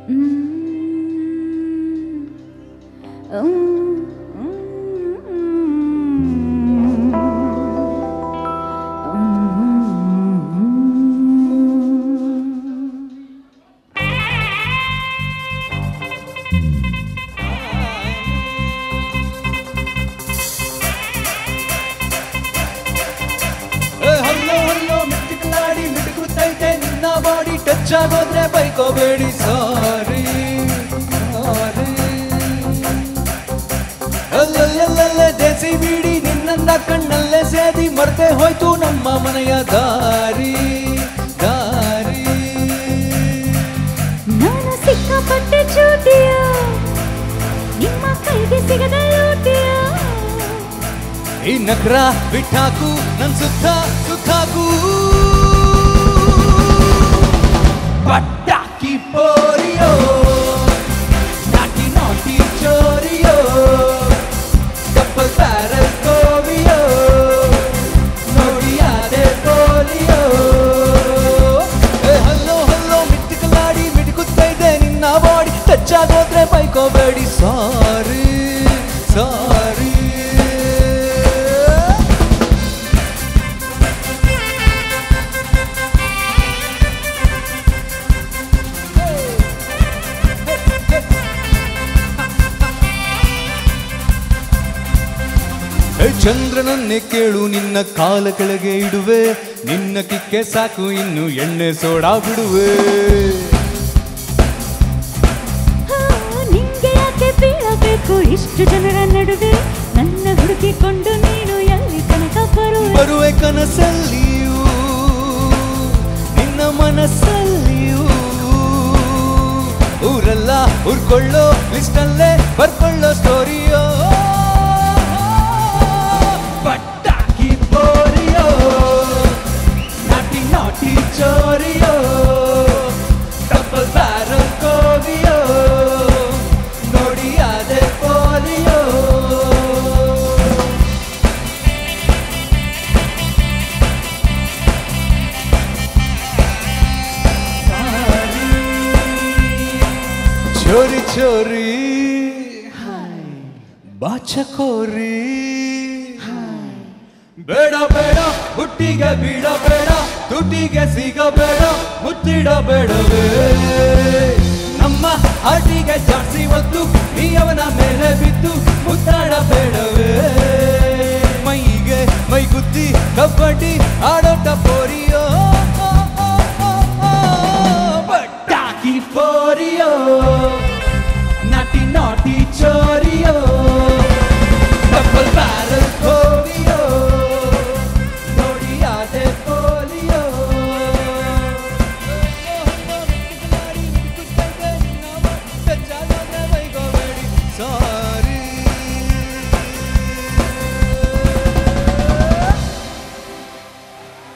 hello hello ಮಿಟ್ಟಿಕಲಾಡಿ ಮಿಟುಕುತ್ತೈತೆ ನಿನ್ನ body touch ಆಗೋದ್ರೆ ಬೈಕೋಬೇಡಿ ಸಾರಿ ಸಾರಿ ಅಲ್ಲಲ್ಲಲ್ಲೇ ದೇಸಿ ಬಿಡಿ ನಿನ್ನಂದ ಕಣ್ಣಲ್ಲೇ ಸೇದಿ ಮರ್ತೆ ಹೋಯ್ತು ನಮ್ಮ ಮನೆಯ ದಾರಿ ದಾರಿ ನಾನು ಸಿಕ್ಕಾಪಟ್ಟೆ ಚೂಟಿಯ ನಿಮ್ಮ ಕೈಗೆ ಸಿಗದ ಲೂಟಿಯ ಈ ನಗ್ರ ಬಿಟ್ಟಾಕು ನನ್ ಸುತ್ತ ಸುತ್ತಾಕು ಪಟಾಕಿ ಪೋರಿಯೋ ನಾಟಿ ನಾಟಿ ಚೋರಿಯೋ ಕಪ್ಪಲ್ ಪ್ಯಾರಲ್ ಕೋವಿಯೋ ನೋಡಿಯಾದೆ ಪೋಲಿಯೋ ಏ ಹಲ್ಲೋ ಹಲ್ಲೋ ಮಿಟ್ಟಿಕಲಾಡಿ ಮಿಡುಕುತ್ತೈದೆ ನಿನ್ನ ಬಾಡಿ ಟಚ್ ಆಗೋದ್ರೆ ಬೈಕೋಬೇಡಿ ಸಾರಿ ಸಾರಿ ಏ ಚಂದ್ರನನ್ನೇ ಕೇಳು ನಿನ್ನ ಕಾಲ ಕೆಳಗೆ ಇಡುವೆ ನಿನ್ನ ಕಿಕ್ಕೆ ಸಾಕು ಇನ್ನು ಎಣ್ಣೆ ಸೋಡಾ ಬಿಡುವೆ ಹಾ, ನಿಂಗೆ ಯಾಕೆ ಬೀಳಬೇಕು ಇಷ್ಟು ಜನರ ನಡುವೆ ನನ್ನ ಹುಡುಕಿಕೊಂಡು ನೀನು ಎಲ್ಲಿ ತನಕ ಬರುವೆ ಬರುವೆ ಕನಸಲ್ಲಿಯೂ ನಿನ್ನ ಮನಸ್ಸಲ್ಲಿಯೂ ಊರೆಲ್ಲ ಉರ್ಕೊಳ್ಳೋ ಲಿಸ್ಟಲ್ಲೇ ಬರ್ಕೊಳ್ಳೋ ಸ್ಟೋರಿಯೋ ಪಟಾಕಿ ಬೋರಿಯೋ ನಾಟಿ ನಾಟಿ ಚೋರಿಯೋ ಡಬಲ್ ಬ್ಯಾರಲ್ ಕೋವಿಯೋ ನೋಡಿ ಅದೇ ಪೋಲಿಯೋ ಚೋರಿ ಚೋರಿ ಬಾಚಕೋರಿ ಬೇಡ ಬೇಡ ಹುಟ್ಟಿಗೆ ಬೀಳಬೇಡ ತುಟಿಗೆ ಸಿಗಬೇಡ ಮುತ್ತಿಡಬೇಡವೇ ನಮ್ಮ ಹಾಟಿಗೆ ಜಾಸ್ತಿ ಒತ್ತು ನೀ ಅವನ ಮೇಲೆ ಬಿದ್ದು ಮುತ್ತಾಡಬೇಡವೇ ಮೈಗೆ ಮೈ ಗುದ್ದಿ ಕಬಡ್ಡಿ ಆಡೋಟ ಪೋರಿಯೋ